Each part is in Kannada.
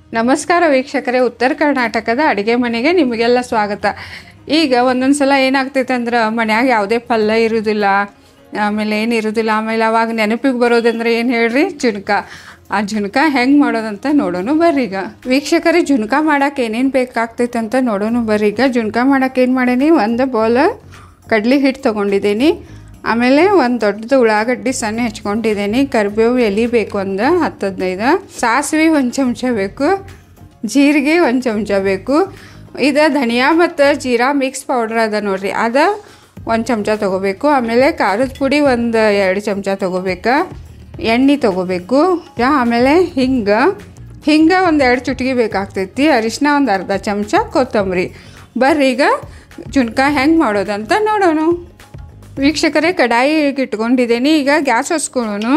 ನಮಸ್ಕಾರ ವೀಕ್ಷಕರೇ ಉತ್ತರ ಕರ್ನಾಟಕದ ಅಡುಗೆ ಮನೆಗೆ ನಿಮಗೆಲ್ಲ ಸ್ವಾಗತ ಈಗ ಒಂದೊಂದು ಸಲ ಏನಾಗ್ತೈತೆ ಅಂದ್ರೆ ಮನ್ಯಾಗ ಯಾವುದೇ ಪಲ್ಯ ಇರೋದಿಲ್ಲ ಆಮೇಲೆ ಏನು ಇರೋದಿಲ್ಲ ಆಮೇಲೆ ಅವಾಗ ನೆನಪಿಗೆ ಬರೋದಂದ್ರೆ ಏನು ಹೇಳ್ರಿ ಜುನ್ಕ ಆ ಜುನ್ಕ ಹೆಂಗೆ ಮಾಡೋದಂತ ನೋಡೋಣ ಬರ್ರಿ ಈಗ ವೀಕ್ಷಕರೇ ಜುನ್ಕ ಮಾಡಕ್ಕೆ ಏನೇನು ಬೇಕಾಗ್ತೈತೆ ಅಂತ ನೋಡೋಣ ಬರ್ರಿ ಈಗ ಜುನ್ಕ ಮಾಡಕ್ಕೆ ಏನು ಮಾಡೀನಿ ಒಂದು ಬೌಲ್ ಕಡ್ಲಿ ಹಿಟ್ಟು ತೊಗೊಂಡಿದ್ದೀನಿ ಆಮೇಲೆ ಒಂದು ದೊಡ್ಡದು ಉಳ್ಳಾಗಡ್ಡಿ ಸಣ್ಣ ಹೆಚ್ಕೊಂಡಿದ್ದೀನಿ ಕರಿಬೇವು ಎಲೆ ಬೇಕು ಒಂದು ಹತ್ತು ಹದಿನೈದು ಸಾಸಿವೆ ಒಂದು ಚಮಚ ಬೇಕು ಜೀರಿಗೆ ಒಂದು ಚಮಚ ಬೇಕು ಇದು ಧನಿಯಾ ಮತ್ತು ಜೀರಾ ಮಿಕ್ಸ್ ಪೌಡ್ರ್ ಅದ ನೋಡ್ರಿ ಅದ ಒಂದು ಚಮಚ ತೊಗೋಬೇಕು ಆಮೇಲೆ ಖಾರದ ಪುಡಿ ಒಂದು ಎರಡು ಚಮಚ ತೊಗೋಬೇಕು ಎಣ್ಣೆ ತೊಗೋಬೇಕು ಆಮೇಲೆ ಹಿಂಗೆ ಹಿಂಗೆ ಒಂದು ಎರಡು ಚುಟ್ಗಿ ಬೇಕಾಗ್ತೈತಿ ಅರಿಶಿನ ಒಂದು ಅರ್ಧ ಚಮಚ ಕೊತ್ತಂಬರಿ ಬರ್ರಿ ಈಗ ಜುನ್ಕ ಹೆಂಗೆ ಮಾಡೋದಂತ ನೋಡೋಣ ವೀಕ್ಷಕರೇ ಕಡಾಯಿಗೆ ಇಟ್ಕೊಂಡಿದ್ದೀನಿ ಈಗ ಗ್ಯಾಸ್ ಹಚ್ಕೊಳ್ಳೋಣ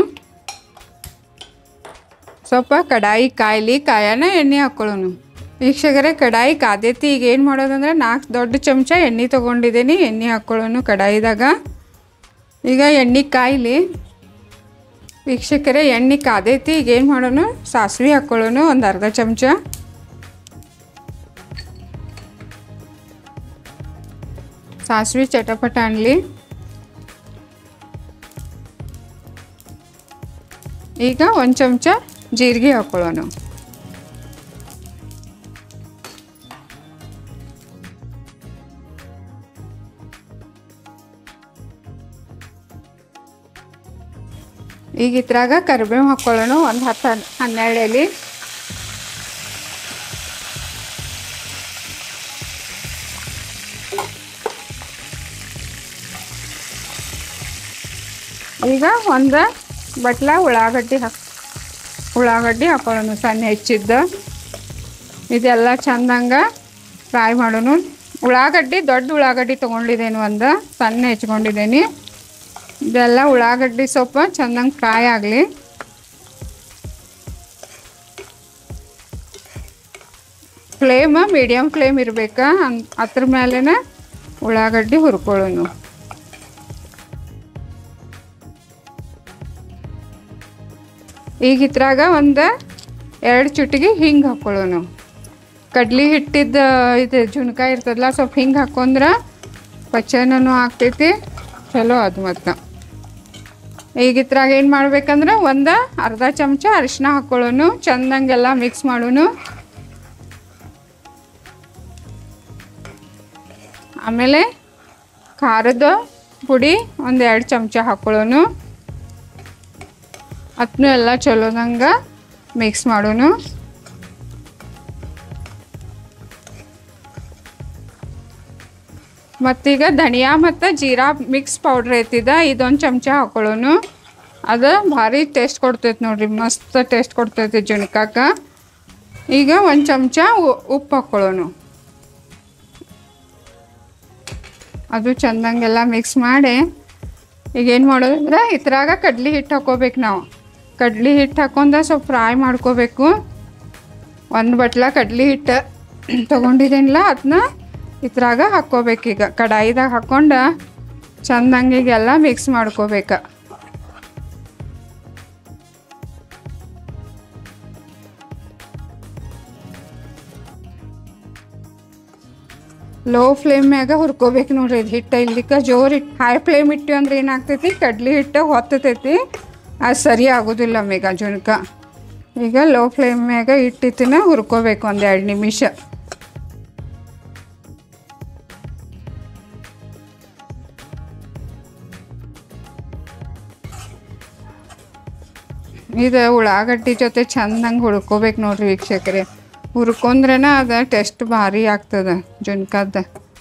ಸ್ವಲ್ಪ ಕಡಾಯಿ ಕಾಯ್ಲಿ ಕಾಯನ ಎಣ್ಣೆ ಹಾಕ್ಕೊಳ್ಳೋಣ ವೀಕ್ಷಕರೇ ಕಡಾಯಿ ಕಾದೈತಿ ಈಗ ಏನು ಮಾಡೋದಂದ್ರೆ ನಾಲ್ಕು ದೊಡ್ಡ ಚಮಚ ಎಣ್ಣೆ ತೊಗೊಂಡಿದ್ದೀನಿ ಎಣ್ಣೆ ಹಾಕ್ಕೊಳ್ಳೋಣ ಕಡಾಯಿದಾಗ ಈಗ ಎಣ್ಣೆ ಕಾಯ್ಲಿ ವೀಕ್ಷಕರೇ ಎಣ್ಣೆ ಕಾದೈತಿ ಈಗ ಏನು ಮಾಡೋಣ ಸಾಸಿವೆ ಹಾಕ್ಕೊಳ್ಳೋಣ ಒಂದು ಅರ್ಧ ಚಮಚ ಸಾಸಿವೆ ಚಟಪಟ ಅನ್ಲಿ ಈಗ ಒಂದು ಚಮಚ ಜೀರಿಗೆ ಹಾಕ್ಕೊಳ್ಳೋಣ ಈಗ ಇದ್ರಾಗ ಕರಿಬೇವು ಹಾಕ್ಕೊಳ್ಳೋಣ ಒಂದು ಹತ್ತು ಹನ್ನೆರಡು ಎಲೆ ಈಗ ಒಂದು ಬಟ್ಲ ಉಳ್ಳಾಗಡ್ಡಿ ಹಾಕ್ ಉಳ್ಳಾಗಡ್ಡಿ ಹಾಕೊಳ್ಳೋಣ ಸಣ್ಣ ಹೆಚ್ಚಿದ್ದು ಇದೆಲ್ಲ ಚಂದಂಗ ಫ್ರೈ ಮಾಡೋಣ ಉಳ್ಳಾಗಡ್ಡಿ ದೊಡ್ಡ ಉಳ್ಳಾಗಡ್ಡಿ ತೊಗೊಂಡಿದ್ದೇನೆ ಒಂದು ಸಣ್ಣ ಹೆಚ್ಕೊಂಡಿದ್ದೀನಿ ಇದೆಲ್ಲ ಉಳ್ಳಾಗಡ್ಡಿ ಸ್ವಲ್ಪ ಚಂದಂಗೆ ಫ್ರೈ ಆಗಲಿ ಫ್ಲೇಮ್ ಮೀಡಿಯಮ್ ಫ್ಲೇಮ್ ಇರಬೇಕಾ ಅದ್ರ ಮೇಲೆನ ಉಳ್ಳಾಗಡ್ಡಿ ಹುರ್ಕೊಳ್ಳೋಣ ಈಗ ಇದ್ರಾಗ ಒಂದು ಎರಡು ಚುಟಿಗೆ ಹಿಂಗೆ ಹಾಕ್ಕೊಳ್ಳೋಣ ಕಡ್ಲಿ ಹಿಟ್ಟಿದ್ದ ಇದು ಜುನ್ಕ ಇರ್ತದಲ್ಲ ಸ್ವಲ್ಪ ಹಿಂಗೆ ಹಾಕೊಂಡ್ರೆ ಪಚನೂ ಆಗ್ತೈತಿ ಚಲೋ ಅದು ಮತ್ತು ಈಗ ಇದ್ರಾಗ ಏನು ಮಾಡ್ಬೇಕಂದ್ರೆ ಒಂದು ಅರ್ಧ ಚಮಚ ಅರಿಶಿನ ಹಾಕ್ಕೊಳ್ಳೋಣ ಚಂದಂಗೆಲ್ಲ ಮಿಕ್ಸ್ ಮಾಡೋಣ ಆಮೇಲೆ ಖಾರದ ಪುಡಿ ಒಂದು ಎರಡು ಚಮಚ ಹಾಕ್ಕೊಳ್ಳೋಣ ಅದನ್ನು ಎಲ್ಲ ಚಲೋದಂಗೆ ಮಿಕ್ಸ್ ಮಾಡೋಣ ಮತ್ತೀಗ ಧನಿಯಾ ಮತ್ತು ಜೀರಾ ಮಿಕ್ಸ್ ಪೌಡ್ರ್ ಐತಿದ ಇದೊಂದು ಚಮಚ ಹಾಕ್ಕೊಳ್ಳೋಣ ಅದು ಭಾರಿ ಟೇಸ್ಟ್ ಕೊಡ್ತೈತೆ ನೋಡ್ರಿ ಮಸ್ತ್ ಟೇಸ್ಟ್ ಕೊಡ್ತೈತಿ ಜುಣ್ಕಾಕ ಈಗ ಒಂದು ಚಮಚ ಉಪ್ಪು ಹಾಕ್ಕೊಳ್ಳೋಣ ಅದು ಚಂದಂಗೆಲ್ಲ ಮಿಕ್ಸ್ ಮಾಡಿ ಈಗ ಏನು ಮಾಡೋದಂದ್ರೆ ಇದ್ರಾಗ ಕಡ್ಲಿ ಹಿಟ್ಟು ಹಾಕೋಬೇಕು ನಾವು ಕಡ್ಲಿ ಹಿಟ್ಟು ಹಾಕೊಂಡ ಸ್ವಲ್ಪ ಫ್ರೈ ಮಾಡ್ಕೋಬೇಕು ಒಂದು ಬಟ್ಲ ಕಡ್ಲಿ ಹಿಟ್ಟು ತೊಗೊಂಡಿದ್ದೀನಿಲ್ಲ ಅದನ್ನ ಇದ್ರಾಗ ಹಾಕ್ಕೋಬೇಕೀಗ ಕಡಾಯಿದಾಗ ಹಾಕ್ಕೊಂಡು ಚಂದಂಗಿಗೆಲ್ಲ ಮಿಕ್ಸ್ ಮಾಡ್ಕೋಬೇಕು ಲೋ ಫ್ಲೇಮ್ ಮ್ಯಾಗ ಹುರ್ಕೋಬೇಕು ನೋಡ್ರಿ ಇದು ಹಿಟ್ಟು ಇಲ್ಲಿಕ್ಕೆ ಜೋರು ಇಟ್ಟು ಹೈ ಫ್ಲೇಮ್ ಇಟ್ಟು ಅಂದ್ರೆ ಏನಾಗ್ತೈತಿ ಕಡ್ಲಿ ಹಿಟ್ಟು ಹೊತ್ತತೈತಿ ಅದು ಸರಿ ಆಗೋದಿಲ್ಲ ಮೇಗ ಜುನ್ಕ ಈಗ ಲೋ ಫ್ಲೇಮ್ ಮ್ಯಾಗ ಇಟ್ಟಿತ್ತಿನ ಹುರ್ಕೋಬೇಕು ಒಂದು ಎರಡು ನಿಮಿಷ ಇದು ಉಳ್ಳಾಗಡ್ಡಿ ಜೊತೆ ಚಂದಂಗೆ ಹುರ್ಕೋಬೇಕು ನೋಡ್ರಿ ವೀಕ್ಷಕರೇ ಹುರ್ಕೊಂಡ್ರೆನ ಅದು ಟೆಸ್ಟ್ ಭಾರಿ ಆಗ್ತದೆ ಜುನ್ಕದ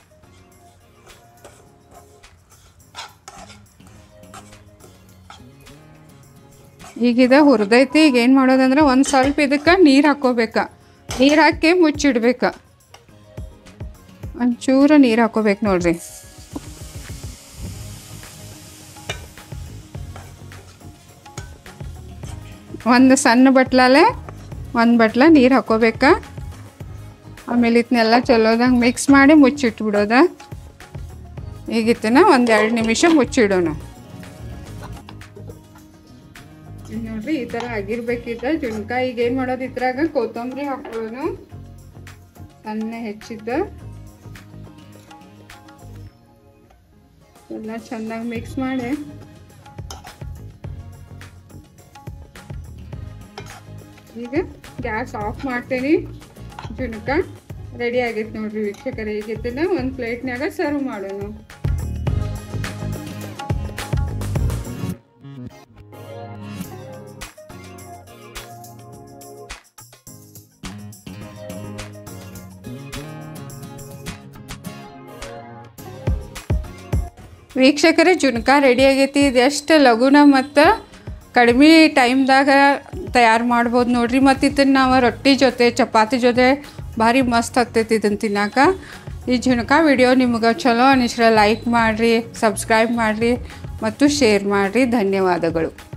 ಈಗಿದ ಹುರಿದೈತಿ ಈಗ ಏನು ಮಾಡೋದಂದ್ರೆ ಒಂದು ಸ್ವಲ್ಪ ಇದಕ್ಕೆ ನೀರು ಹಾಕ್ಕೋಬೇಕ ನೀರು ಹಾಕಿ ಮುಚ್ಚಿಡ್ಬೇಕು ಒಂಚೂರು ನೀರು ಹಾಕ್ಕೋಬೇಕು ನೋಡ್ರಿ ಒಂದು ಸಣ್ಣ ಬಟ್ಲಲ್ಲೇ ಒಂದು ಬಟ್ಲ ನೀರು ಹಾಕ್ಕೋಬೇಕ ಆಮೇಲೆ ಇದನ್ನೆಲ್ಲ ಚಲೋದಂಗೆ ಮಿಕ್ಸ್ ಮಾಡಿ ಮುಚ್ಚಿಟ್ಬಿಡೋದ ಈಗಿತ್ತನ ಒಂದು ಎರಡು ನಿಮಿಷ ಮುಚ್ಚಿಡೋಣ ನೋಡ್ರಿ ಈ ಥರ ಆಗಿರ್ಬೇಕಿದ್ದ ಜುಣ್ಕ ಈಗ ಏನು ಮಾಡೋದು ಇದ್ರಾಗ ಕೊತ್ತಂಬರಿ ಹಾಕೊಳ್ಳೋನು ಸಣ್ಣ ಹೆಚ್ಚಿದ್ದ ಎಲ್ಲ ಚೆನ್ನಾಗಿ ಮಿಕ್ಸ್ ಮಾಡಿ ಈಗ ಗ್ಯಾಸ್ ಆಫ್ ಮಾಡ್ತೇನೆ ಜುಣ್ಕ ರೆಡಿ ಆಗೈತೆ ನೋಡ್ರಿ ವೀಕ್ಷಕರೇ ಈಗ ಇದನ್ನ ಒಂದು ಪ್ಲೇಟ್ನಾಗ ಸರ್ವ್ ಮಾಡೋಣ ವೀಕ್ಷಕರೇ ಜುಣ್ಕ ರೆಡಿ ಆಗೈತಿ ಇದು ಎಷ್ಟು ಲಘುನ ಮತ್ತು ಕಡಿಮೆ ಟೈಮ್ದಾಗ ತಯಾರು ಮಾಡ್ಬೋದು ನೋಡ್ರಿ ಮತ್ತು ಇದನ್ನು ನಾವು ರೊಟ್ಟಿ ಜೊತೆ ಚಪಾತಿ ಜೊತೆ ಭಾರಿ ಮಸ್ತ್ ಆಗ್ತೈತಿ ಇದನ್ನು ತಿನ್ನಾಕ ಈ ಜುಣ್ಕ ವಿಡಿಯೋ ನಿಮ್ಗೆ ಚಲೋ ಅನಿಸ್ರ ಲೈಕ್ ಮಾಡಿರಿ ಸಬ್ಸ್ಕ್ರೈಬ್ ಮಾಡಿರಿ ಮತ್ತು ಶೇರ್ ಮಾಡಿರಿ ಧನ್ಯವಾದಗಳು